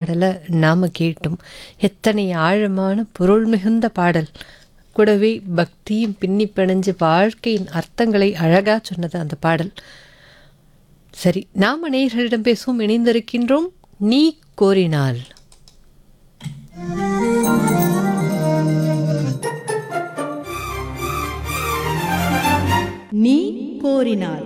பாடலை நாம் கேட்டோம் எத்தனை ஆழமான பொருள் மிகுந்த பாடல் கூடவே பக்தியும் பின்னி பிணைஞ்சு வாழ்க்கையின் அர்த்தங்களை அழகா சொன்னது அந்த பாடல் சரி நாம் நேயர்களிடம் பேசுவோம் இணைந்திருக்கின்றோம் நீ கோரினால் நீ கோரினாய்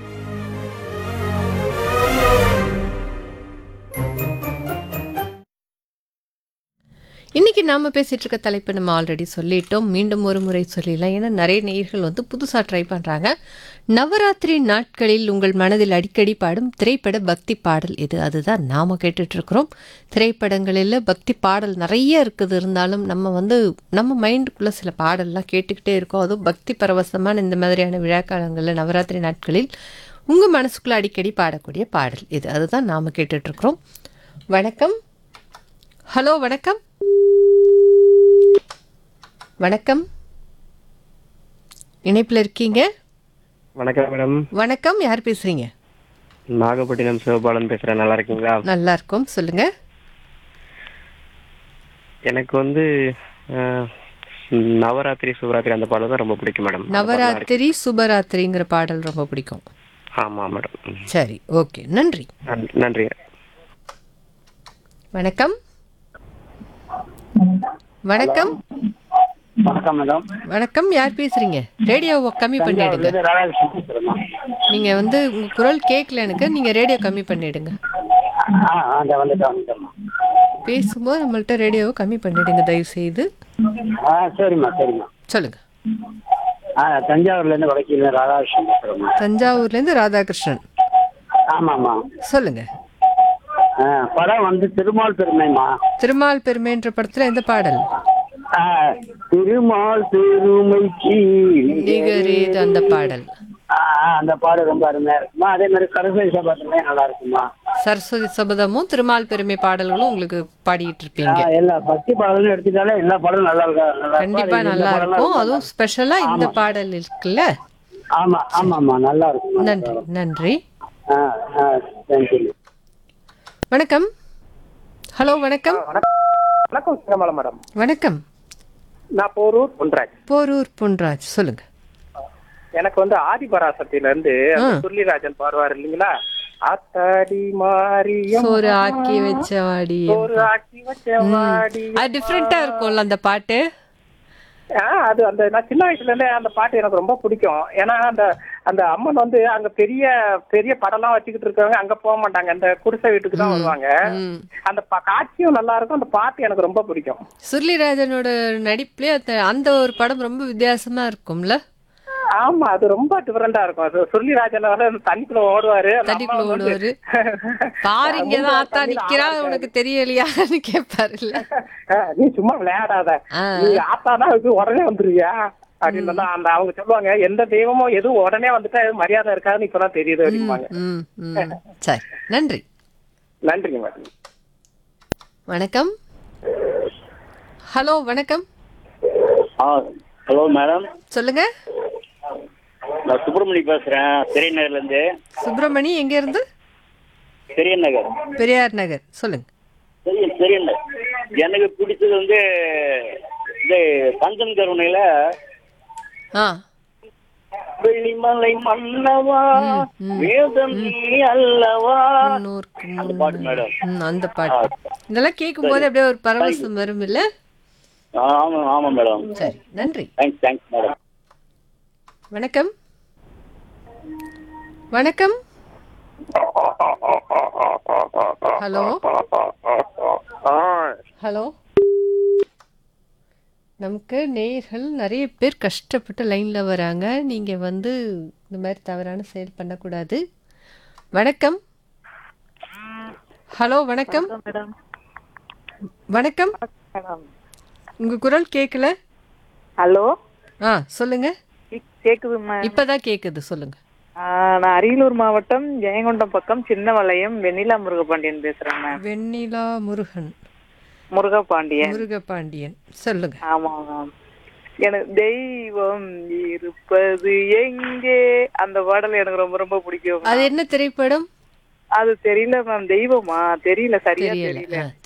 இன்னைக்கு நாம பேசிட்டு இருக்க தலைப்பு நம்ம ஆல்ரெடி சொல்லிட்டோம் மீண்டும் ஒரு முறை சொல்லிடலாம் ஏன்னா நிறைய நேயர்கள் வந்து புதுசா ட்ரை பண்றாங்க நவராத்திரி நாட்களில் உங்கள் மனதில் அடிக்கடி பாடும் திரைப்பட பக்தி பாடல் இது அதுதான் நாம கேட்டுட்டு இருக்கிறோம் திரைப்படங்களில் பக்தி பாடல் நிறைய இருக்குது இருந்தாலும் நம்ம வந்து நம்ம மைண்டுக்குள்ள சில பாடல்லாம் கேட்டுக்கிட்டே இருக்கோம் அதுவும் பக்தி பரவசமான இந்த மாதிரியான விழாக்காலங்களில் நவராத்திரி நாட்களில் உங்க மனசுக்குள்ள அடிக்கடி பாடக்கூடிய பாடல் இது அதுதான் நாம கேட்டுட்டு இருக்கிறோம் வணக்கம் ஹலோ வணக்கம் வணக்கம் இணைப்பில் இருக்கீங்க வணக்கம் மேடம் வணக்கம் யார் பேசுறீங்க நாகப்பட்டினம் சிவபாலன் பேசுறேன் நல்லா இருக்கீங்களா நல்லா இருக்கோம் சொல்லுங்க எனக்கு வந்து அஹ், நவராத்திரி சிவராத்திரி அந்த பாடல் தான் ரொம்ப பிடிக்கும் மேடம் அந்த பாடல் நல்லா இருக்கு. நவராத்திரி சுபராத்திரிங்கிற பாடல் ரொம்ப பிடிக்கும் ஆமா மேடம் ம். சரி ஓகே நன்றி நன்- நன்றி வணக்கம் வணக்கம் வணக்கம் மேடம் வணக்கம் யார் பேசுறீங்க ரேடியோவை கம்மி பண்ணிடுங்க ராதாகிருஷ்ணன் பேசுறேம்மா. நீங்க வந்து உங்க குரல் கேட்கல எனக்கு நீங்க ரேடியோ கம்மி பண்ணிடுங்க ஆ ஆ இந்த வந்துட்டேன் வந்துட்டேன்மா பேசும்போது நம்மள்ட்ட ரேடியோவை கம்மி பண்ணிடுங்க தயவு செய்து ஆ சரிம்மா சரிம்மா சொல்லுங்க ஆ தஞ்சாவூர்லேருந்து வடக்கில் ராதாகிருஷ்ணன் பேசுகிறேம்மா தஞ்சாவூர்லேருந்து ராதாகிருஷ்ணன் ஆமாம்மா சொல்லுங்க ஆ படம் வந்து திருமால் பெருமைம்மா திருமால் பெருமைன்ற படத்துல எந்த பாடல் ஆ, திருமால் பெருமைக்கு நிகரேது அந்த பாடல் ஆ, ஆ, அந்த பாடு ரொம்ப அருமையா இருக்குமா அதே மாதிரி சரஸ்வதி சபாத்திலே நல்லா இருக்குமா சரஸ்வதி சபதமும் திருமால் பெருமை பாடல்களும் உங்களுக்கு பாடிட்டு ஆ, இருப்பீங்க எல்லா பக்தி பாடலும் எடுத்துட்டாலே எல்லா பாடலும் நல்லா இருக்கா நல்லா இருக்கும். கண்டிப்பா அது இந்த நல்லா பாடலாம் இருக்கும் ரொம்ப அதுவும் ஸ்பெஷலா இந்த பாடல் இருக்குல்ல ஆமா ஆமாம்மா நல்லா இருக்கும் நன்றி நன்றி ஆ ஆ தேங்க்யூ வணக்கம் ஹலோ வணக்கம் வணக்கம் சிங்கமலை மேடம் வணக்கம் நான் போரூர் பொன்ராஜ் போரூர் பொன்ராஜ் சொல்லுங்க எனக்கு வந்து ஆதிபராசக்தியில இருந்து அந்த சுருளிராஜன் பாடுவார் இல்லைங்களா ஆத்தாடி மாரியம் சோறு ஆக்கி வச்ச வாடி ஒரு ஆக்கி வச்ச வாடி அது டிஃப்ரெண்டா இருக்கும்ல அந்த பாட்டு ஆ, அது அந்த நான் சின்ன வயசுல இருந்தே அந்த பாட்டு எனக்கு ரொம்ப பிடிக்கும் ஏன்னா அந்த அந்த அம்மன் வந்து அங்க பெரிய பெரிய படம்லாம் வச்சுக்கிட்டு இருக்காங்க அங்க போக மாட்டாங்க அந்த குடிசை வீட்டுக்கு தான் வருவாங்க ம். அந்த ப- காட்சியும் நல்லா இருக்கும் அந்த பாட்டு எனக்கு ரொம்ப பிடிக்கும் சுருளிராஜனோட நடிப்புலயே அந்த அந்த ஒரு படம் ரொம்ப வித்தியாசமா இருக்கும்ல ஆமா அது ரொம்ப டிஃபரெண்டா இருக்கும் அது சுருளிராஜன் வந்து அந்த தண்ணிக்குள்ள ஓடுவாரு அந்த தண்ணிக்குள்ள அம்மா வந்து- ஓடுவாரு பாரு இங்கதான் ஆத்தா தண்ணியில நிக்கிறா ஆடாது. உனக்கு தெரியலையான்னு கேட்பாருல்ல அஹ், நீ சும்மா விளையாடாத ஆ. நீ ஆத்தாதான் இது உடனே வந்துருவியா அப்படின்னு சொன்னா அந்த அவங்க சொல்லுவாங்க எந்த தெய்வமும் எதுவும் உடனே வந்துட்டா எதுவும் மரியாதை இருக்காதுன்னு இப்பதான் தெரியுது அப்படிம்பாங்க ம் ம் சரி நன்றி நன்றிங்க மேடம் வணக்கம் ஹலோ வணக்கம் ஆ ஹலோ மேடம் சொல்லுங்க நான் சுப்பிரமணி பேசுறேன் பெரிய நகர்ல இருந்து சுப்பிரமணி எங்க இருந்து பெரிய நகர் பெரியார் நகர் சொல்லுங்க பெரிய பெரிய நகர் எனக்கு பிடிச்சது வந்து இது கந்தன் கருணையில ஆ வெள்ளிமலை மன்னவா வேதம் நீ அல்லவா முன்னூறுக்கு அந்த பாட்டு மேடம் ம், அந்த பாட்டு இதெல்லாம் கேட்கும் போது அப்படியே ஒரு பரவசம் வரும் இல்ல ஆமா ஆமா மேடம் சரி நன்றி தேங்க்ஸ் தேங்க்ஸ் மேடம் வணக்கம் வணக்கம் ஹலோ ஹலோ நமக்கு நேயர்கள் நிறைய பேர் கஷ்டப்பட்டு லைன்ல வராங்க நீங்க வந்து இந்த மாதிரி தவறான செயல் பண்ணக்கூடாது வணக்கம் ஹலோ வணக்கம் வணக்கம் உங்க குரல் கேட்கல ஹலோ ஆ சொல்லுங்க கேக்குதுமா இப்பதான் கேக்குது சொல்லுங்க நான் அரியலூர் மாவட்டம் ஜெயங்கொண்டம் பக்கம் சின்ன வளையம் வெண்ணிலா முருகபாண்டியன் பேசுறேன் மேம் வெண்ணிலா முருகன் முருகபாண்டியன் முருகபாண்டியன் சொல்லுங்க ஆமா மேம் எனக்கு தெய்வம் இருப்பது எங்கே அந்த பாடல் எனக்கு ரொம்ப ரொம்ப பிடிக்கும் அது என்ன திரைப்படம் அது தெரியல மேம் தெய்வமா தெரியல சரியா தெரியல தெரியல ஆ,